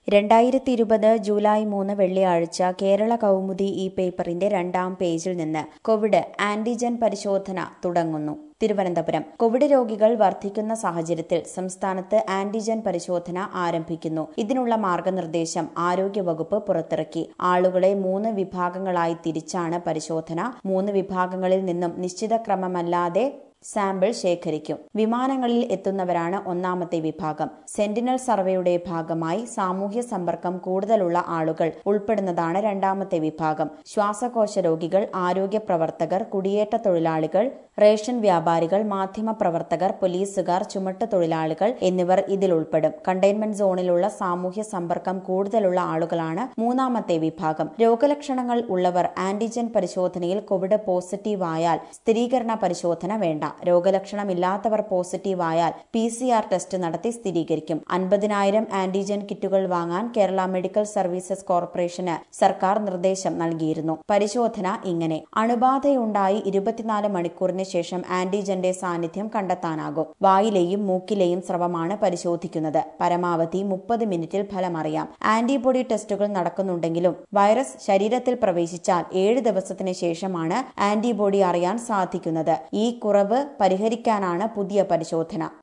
രണ്ടായിരത്തി ഇരുപത് ജൂലൈ മൂന്ന് വെള്ളിയാഴ്ച കേരള കൗമുദി ഈ പേപ്പറിന്റെ രണ്ടാം പേജിൽ നിന്ന് കോവിഡ് ആന്റിജൻ പരിശോധന തുടങ്ങുന്നു തിരുവനന്തപുരം കോവിഡ് രോഗികൾ വർദ്ധിക്കുന്ന സാഹചര്യത്തിൽ സംസ്ഥാനത്ത് ആന്റിജൻ പരിശോധന ആരംഭിക്കുന്നു ഇതിനുള്ള മാർഗനിർദ്ദേശം ആരോഗ്യവകുപ്പ് പുറത്തിറക്കി ആളുകളെ മൂന്ന് വിഭാഗങ്ങളായി തിരിച്ചാണ് പരിശോധന മൂന്ന് വിഭാഗങ്ങളിൽ നിന്നും നിശ്ചിത ക്രമമല്ലാതെ സാമ്പിൾ ശേഖരിക്കും വിമാനങ്ങളിൽ എത്തുന്നവരാണ് ഒന്നാമത്തെ വിഭാഗം സെന്റിനൽ സർവേയുടെ ഭാഗമായി സാമൂഹ്യ സമ്പർക്കം കൂടുതലുള്ള ആളുകൾ ഉൾപ്പെടുന്നതാണ് രണ്ടാമത്തെ വിഭാഗം ശ്വാസകോശ രോഗികൾ ആരോഗ്യ പ്രവർത്തകർ കുടിയേറ്റ തൊഴിലാളികൾ റേഷൻ വ്യാപാരികൾ മാധ്യമ പ്രവർത്തകർ പോലീസുകാർ ചുമട്ട് തൊഴിലാളികൾ എന്നിവർ ഇതിൽ ഉൾപ്പെടും കണ്ടെയ്ൻമെന്റ് സോണിലുള്ള സാമൂഹ്യ സമ്പർക്കം കൂടുതലുള്ള ആളുകളാണ് മൂന്നാമത്തെ വിഭാഗം രോഗലക്ഷണങ്ങൾ ഉള്ളവർ ആന്റിജൻ പരിശോധനയിൽ കോവിഡ് പോസിറ്റീവ് ആയാൽ സ്ഥിരീകരണ പരിശോധന വേണ്ട രോഗലക്ഷണമില്ലാത്തവർ പോസിറ്റീവ് ആയാൽ പി സി ആർ ടെസ്റ്റ് നടത്തി സ്ഥിരീകരിക്കും അൻപതിനായിരം ആന്റിജൻ കിറ്റുകൾ വാങ്ങാൻ കേരള മെഡിക്കൽ സർവീസസ് കോർപ്പറേഷന് സർക്കാർ നിർദ്ദേശം നൽകിയിരുന്നു പരിശോധന ഇങ്ങനെ അണുബാധയുണ്ടായി ഇരുപത്തിനാല് മണിക്കൂറിന് ശേഷം ആന്റിജന്റെ സാന്നിധ്യം കണ്ടെത്താനാകും വായിലെയും മൂക്കിലെയും സ്രവമാണ് പരിശോധിക്കുന്നത് പരമാവധി മുപ്പത് മിനിറ്റിൽ ഫലമറിയാം ആന്റിബോഡി ടെസ്റ്റുകൾ നടക്കുന്നുണ്ടെങ്കിലും വൈറസ് ശരീരത്തിൽ പ്രവേശിച്ചാൽ ഏഴ് ദിവസത്തിന് ശേഷമാണ് ആന്റിബോഡി അറിയാൻ സാധിക്കുന്നത് ഈ കുറവ് പരിഹരിക്കാനാണ് പുതിയ പരിശോധന